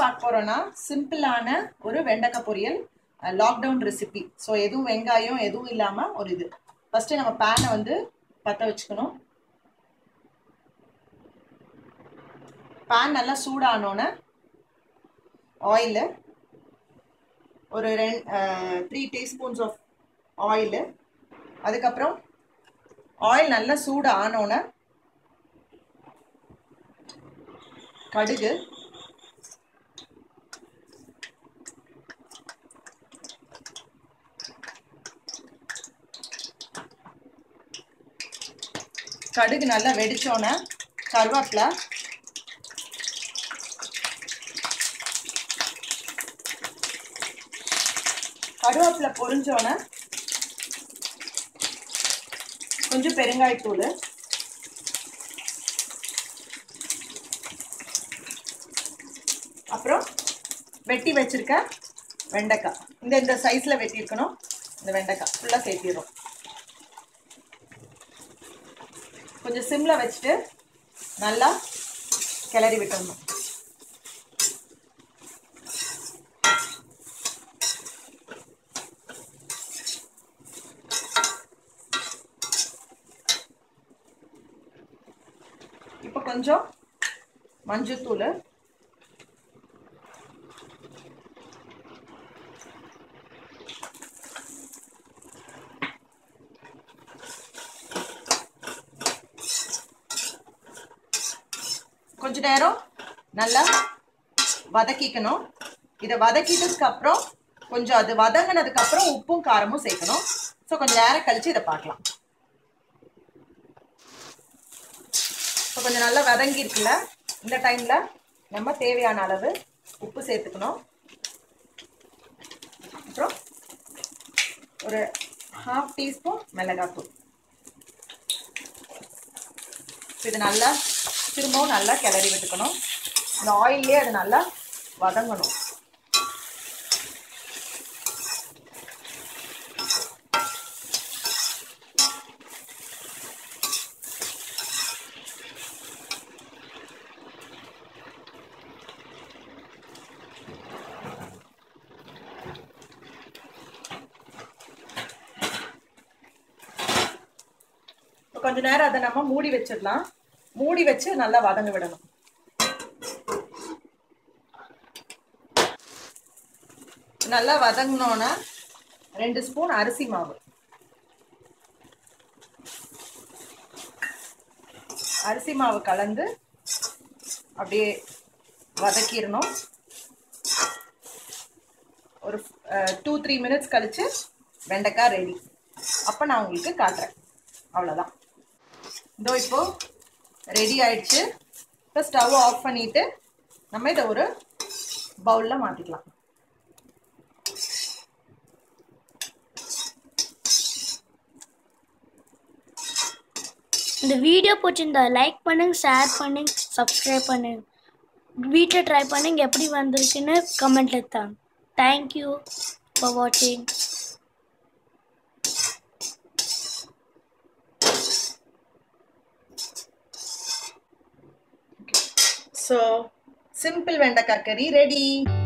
பார்க்க போறோம்னா சிம்பிளான ஒரு வெண்டைக்காய் பொரியல் லாக்டவுன் ரெசிபி ஸோ எதுவும் வெங்காயம் எதுவும் இல்லாம ஒரு இது ஃபர்ஸ்ட் நம்ம பேனை வந்து பற்ற வச்சுக்கணும் பேன் நல்லா சூடானோன்னே ஆயிலு ஒரு ரெண்டு த்ரீ டீஸ்பூன்ஸ் ஆஃப் ஆயிலு அதுக்கப்புறம் ஆயில் நல்லா சூடு ஆனோன்னே கடுகு கடுகு நல்லா வெடிச்சோன்னே கருவேப்பிலை கருவேப்பிலை பொரிஞ்சோன்னே கொஞ்சம் பெருங்காயத்தூள் அப்புறம் வெட்டி வச்சிருக்க வெண்டைக்காய் இந்த இந்த சைஸில் வெட்டியிருக்கணும் இந்த வெண்டைக்காய் ஃபுல்லாக சேர்த்திடுறோம் கொஞ்சம் சிம்மில் வச்சுட்டு நல்லா கிளறி விட்டுடணும் இப்போ கொஞ்சம் மஞ்சத்தூள் கொஞ்ச நேரம் நல்லா வதக்கிக்கணும் இதை வதக்கிட்டதுக்கு அப்புறம் கொஞ்சம் அது வதங்கினதுக்கு அப்புறம் உப்பும் காரமும் சேர்க்கணும் ஸோ கொஞ்சம் நேரம் கழிச்சு இதை பார்க்கலாம் இப்போ கொஞ்சம் நல்லா வதங்கி இருக்குல்ல இந்த டைம்ல நம்ம தேவையான அளவு உப்பு சேர்த்துக்கணும் அப்புறம் ஒரு ஹாஃப் டீஸ்பூன் மிளகாத்தூள் இது நல்லா திரும்பவும் நல்லா கிளறி விட்டுக்கணும் இந்த ஆயிலே அது நல்லா வதங்கணும் கொஞ்ச நேரம் அதை நம்ம மூடி வச்சிடலாம் மூடி வச்சு நல்லா வதங்க விடணும் நல்லா வதங்கினோன்னா ரெண்டு ஸ்பூன் அரிசி மாவு அரிசி மாவு கலந்து அப்படியே வதக்கிடணும் ஒரு டூ த்ரீ மினிட்ஸ் கழிச்சு வெண்டைக்காய் ரெடி அப்போ நான் உங்களுக்கு காட்டுறேன் அவ்வளோதான் இதோ இப்போ ரெடி ஆயிடுச்சு இப்போ ஸ்டவ் ஆஃப் பண்ணிட்டு நம்ம இதை ஒரு பவுலில் மாற்றிக்கலாம் இந்த வீடியோ பிடிச்சிருந்தா லைக் பண்ணுங்க ஷேர் பண்ணுங்க சப்ஸ்கிரைப் பண்ணுங்க வீட்டில் ட்ரை பண்ணுங்க எப்படி வந்திருக்குன்னு கமெண்ட்ல தாங்க தேங்க்யூ ஃபார் வாட்சிங் ஸோ சிம்பிள் வெண்டைக்காய் கறி ரெடி